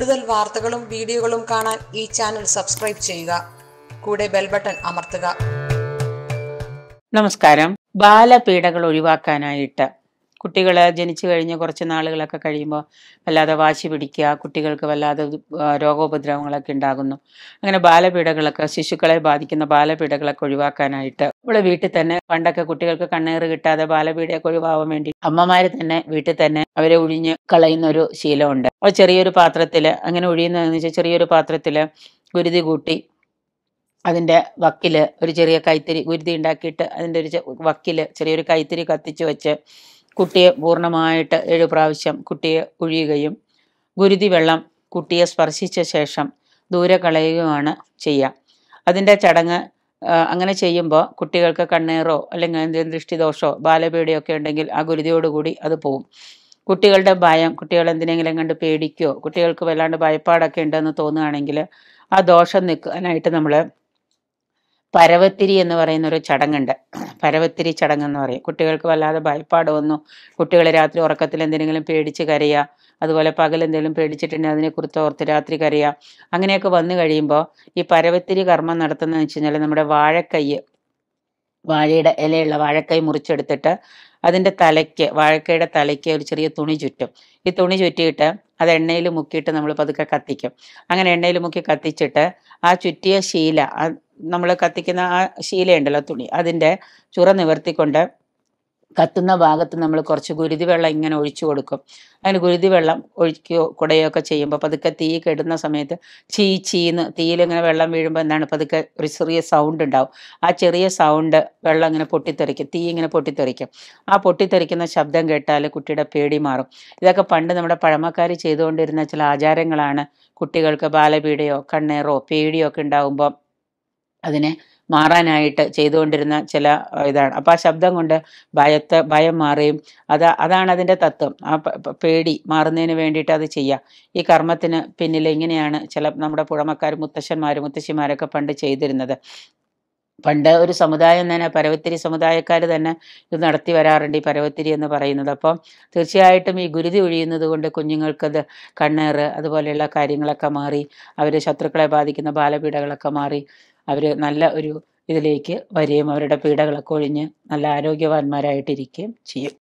കൂടുതൽ വാർത്തകളും വീഡിയോകളും കാണാൻ ഈ ചാനൽ സബ്സ്ക്രൈബ് ചെയ്യുക കൂടെ ബെൽ ബട്ടൺ അമർത്തുക നമസ്കാരം ബാലപീഡകൾ ഒഴിവാക്കാനായിട്ട് കുട്ടികൾ ജനിച്ചു കഴിഞ്ഞ് കുറച്ച് നാളുകളൊക്കെ കഴിയുമ്പോൾ വല്ലാതെ വാശി പിടിക്കുക കുട്ടികൾക്ക് വല്ലാതെ ആ, രോഗോപദ്രവങ്ങളൊക്കെ ഉണ്ടാകുന്നു അങ്ങനെ ബാലപീഡകളൊക്കെ ശിശുക്കളെ ബാധിക്കുന്ന ബാലപീഡകളൊക്കെ ഒഴിവാക്കാനായിട്ട് നമ്മുടെ വീട്ടിൽ തന്നെ പണ്ടൊക്കെ കുട്ടികൾക്ക് കണ്ണേറ് കിട്ടാതെ ബാലപീഡയൊക്കെ ഒഴിവാകാൻ വേണ്ടി അമ്മമാര് തന്നെ വീട്ടിൽ തന്നെ അവരെ ഒഴിഞ്ഞ് കളയുന്ന ഒരു ശീലമുണ്ട് അപ്പോൾ ചെറിയൊരു പാത്രത്തിൽ അങ്ങനെ ഒഴിയുന്നതെന്ന് വെച്ചാൽ ചെറിയൊരു പാത്രത്തിൽ ഗുരുതി കൂട്ടി അതിൻ്റെ വക്കില് ഒരു ചെറിയ കൈത്തിരി ഗുരുതി ഉണ്ടാക്കിയിട്ട് അതിൻ്റെ ഒരു ചെ- വക്കില് ചെറിയൊരു കൈത്തിരി കത്തിച്ച് വെച്ച് കുട്ടിയെ പൂർണ്ണമായിട്ട് ഏഴ് പ്രാവശ്യം കുട്ടിയെ ഒഴിയുകയും ഗുരുതി വെള്ളം കുട്ടിയെ സ്പർശിച്ച ശേഷം ദൂരെ കളയുകയുമാണ് ചെയ്യുക അതിൻ്റെ ചടങ്ങ് ആ, അങ്ങനെ ചെയ്യുമ്പോൾ കുട്ടികൾക്ക് കണ്ണേറോ അല്ലെങ്കിൽ എന്തെങ്കിലും ദൃഷ്ടിദോഷമോ ബാലപീഡയോ ഒക്കെ ഉണ്ടെങ്കിൽ ആ ഗുരുതിയോടുകൂടി അത് പോവും കുട്ടികളുടെ ഭയം കുട്ടികൾ എന്തിനെങ്കിലും കണ്ട് പേടിക്കുകയോ കുട്ടികൾക്ക് വല്ലാണ്ട് ഭയപ്പാടൊക്കെ ഉണ്ടെന്ന് തോന്നുകയാണെങ്കിൽ ആ ദോഷം നിൽക്കാനായിട്ട് നമ്മൾ പരവത്തിരി എന്ന് പറയുന്ന ഒരു ചടങ്ങുണ്ട് പരവത്തിരി ചടങ്ങെന്ന് പറയും കുട്ടികൾക്ക് വല്ലാതെ ഭയപ്പാട് വന്നു കുട്ടികൾ രാത്രി ഉറക്കത്തിൽ എന്തെങ്കിലും പേടിച്ച് കരയുക അതുപോലെ പകൽ എന്തെങ്കിലും പേടിച്ചിട്ടുണ്ടെങ്കിൽ അതിനെക്കുറിച്ച് ഓർത്ത് രാത്രി കരയുക അങ്ങനെയൊക്കെ വന്നു കഴിയുമ്പോൾ ഈ പരവത്തിരി കർമ്മം നടത്തുന്നതെന്ന് വെച്ച് കഴിഞ്ഞാൽ നമ്മുടെ വാഴക്കൈ വാഴയുടെ ഇലയുള്ള വാഴക്കൈ മുറിച്ചെടുത്തിട്ട് അതിൻ്റെ തലയ്ക്ക് വാഴക്കയുടെ തലയ്ക്ക് ഒരു ചെറിയ തുണി ചുറ്റും ഈ തുണി ചുറ്റിയിട്ട് അത് എണ്ണയിൽ മുക്കിയിട്ട് നമ്മൾ പതുക്കെ കത്തിക്കും അങ്ങനെ എണ്ണയിൽ മുക്കി കത്തിച്ചിട്ട് ആ ചുറ്റിയ ശീല നമ്മൾ കത്തിക്കുന്ന ആ ശീലയുണ്ടല്ലോ തുണി അതിൻ്റെ ചുറ നിവർത്തിക്കൊണ്ട് കത്തുന്ന ഭാഗത്ത് നമ്മൾ കുറച്ച് ഗുരുതി വെള്ളം ഇങ്ങനെ ഒഴിച്ചു കൊടുക്കും അങ്ങനെ ഗുരുതി വെള്ളം ഒഴിക്കുകയോ കുടയോ ഒക്കെ ചെയ്യുമ്പോൾ പതുക്കെ തീ കെടുന്ന സമയത്ത് ചീ ചീന്ന് തീയിലിങ്ങനെ വെള്ളം വീഴുമ്പോൾ എന്താണ് പതുക്കെ ഒരു ചെറിയ സൗണ്ട് ഉണ്ടാവും ആ ചെറിയ സൗണ്ട് വെള്ളം ഇങ്ങനെ പൊട്ടിത്തെറിക്കും തീ ഇങ്ങനെ പൊട്ടിത്തെറിക്കും ആ പൊട്ടിത്തെറിക്കുന്ന ശബ്ദം കേട്ടാൽ കുട്ടിയുടെ പേടി മാറും ഇതൊക്കെ പണ്ട് നമ്മുടെ പഴമക്കാർ ചെയ്തുകൊണ്ടിരുന്ന ചില ആചാരങ്ങളാണ് കുട്ടികൾക്ക് ബാലപീഡയോ കണ്ണേറോ പേടിയോ ഒക്കെ ഉണ്ടാകുമ്പോൾ അതിനെ മാറാനായിട്ട് ചെയ്തുകൊണ്ടിരുന്ന ചില അഹ് ഇതാണ് അപ്പോൾ ആ ശബ്ദം കൊണ്ട് ഭയത്തെ ഭയം മാറുകയും അത് അതാണ് അതിൻ്റെ തത്വം ആ പ- പ- പേടി മാറുന്നതിന് വേണ്ടിയിട്ട് അത് ചെയ്യുക ഈ കർമ്മത്തിന് പിന്നിൽ ഇങ്ങനെയാണ് ചില നമ്മുടെ പുഴമക്കാർ മുത്തശ്ശന്മാർ മുത്തശ്ശിമാരൊക്കെ പണ്ട് ചെയ്തിരുന്നത് പണ്ട് ഒരു സമുദായം തന്നെ പരവത്തിരി സമുദായക്കാർ തന്നെ ഇത് നടത്തി വരാറുണ്ട് ഈ പരവത്തിരി എന്ന് പറയുന്നത് അപ്പം തീർച്ചയായിട്ടും ഈ ഗുരുതി ഒഴിയുന്നത് കൊണ്ട് കുഞ്ഞുങ്ങൾക്കത് കണ്ണേറ് അതുപോലെയുള്ള കാര്യങ്ങളൊക്കെ മാറി അവർ ശത്രുക്കളെ ബാധിക്കുന്ന ബാലപീഡകളൊക്കെ മാറി അവർ നല്ല ഒരു ഇതിലേക്ക് വരികയും അവരുടെ പീഡകളൊക്കെ ഒഴിഞ്ഞ് നല്ല ആരോഗ്യവാന്മാരായിട്ടിരിക്കുകയും ചെയ്യും